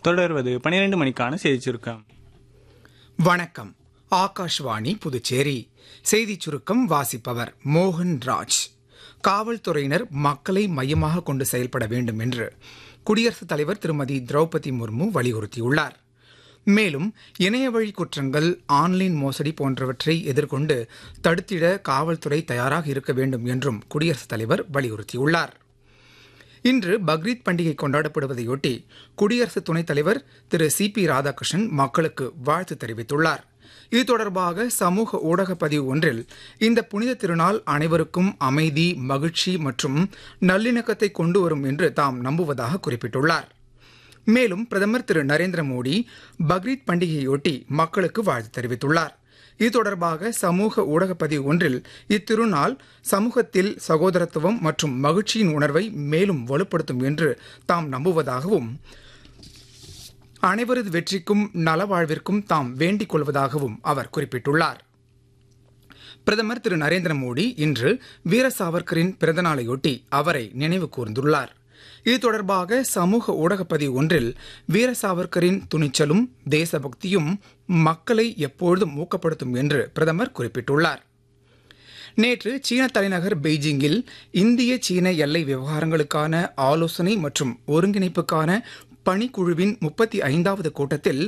தொடர்வது பனிரெண்டு மணிக்கான செய்தி சுருக்கம் வணக்கம் ஆகாஷ்வாணி புதுச்சேரி செய்திச் சுருக்கம் வாசிப்பவர் மோகன் ராஜ் காவல்துறையினர் மக்களை மையமாக கொண்டு செயல்பட வேண்டும் என்று குடியரசுத் தலைவர் திருமதி திரௌபதி முர்மு வலியுறுத்தியுள்ளார் மேலும் இணையவழி குற்றங்கள் ஆன்லைன் மோசடி போன்றவற்றை எதிர்கொண்டு தடுத்திட காவல்துறை தயாராக இருக்க வேண்டும் என்றும் குடியரசுத் தலைவர் வலியுறுத்தியுள்ளார் இன்று பக்ரீத் பண்டிகை கொண்டாடப்படுவதையொட்டி குடியரசு துணைத் தலைவர் திரு சி பி ராதாகிருஷ்ணன் மக்களுக்கு வாழ்த்து தெரிவித்துள்ளார் இது தொடர்பாக சமூக ஊடக பதிவு ஒன்றில் இந்த புனித திருநாள் அனைவருக்கும் அமைதி மகிழ்ச்சி மற்றும் நல்லிணக்கத்தை கொண்டு வரும் என்று தாம் நம்புவதாக குறிப்பிட்டுள்ளார் மேலும் பிரதமர் திரு நரேந்திர மோடி பக்ரீத் பண்டிகையொட்டி மக்களுக்கு வாழ்த்து தெரிவித்துள்ளார் இது தொடர்பாக சமூக ஊடக பதிவு ஒன்றில் இத்திருநாள் சமூகத்தில் சகோதரத்துவம் மற்றும் மகிழ்ச்சியின் உணர்வை மேலும் வலுப்படுத்தும் என்று தாம் நம்புவதாகவும் அனைவரது வெற்றிக்கும் நலவாழ்விற்கும் தாம் வேண்டிக் கொள்வதாகவும் அவர் குறிப்பிட்டுள்ளார் பிரதமர் திரு நரேந்திர மோடி இன்று வீர சாவர்கரின் பிறந்தநாளையொட்டி அவரை நினைவு கூர்ந்துள்ளார் இது தொடர்பாக சமூக ஊடகப் பதிவு ஒன்றில் வீர சாவர்கரின் துணிச்சலும் தேசபக்தியும் மக்களை எப்பொழுதும் ஊக்கப்படுத்தும் என்று பிரதமர் குறிப்பிட்டுள்ளார் நேற்று சீன தலைநகர் பெய்ஜிங்கில் இந்திய சீன எல்லை விவகாரங்களுக்கான ஆலோசனை மற்றும் ஒருங்கிணைப்புக்கான பணிக்குழுவின் முப்பத்தி ஐந்தாவது கூட்டத்தில்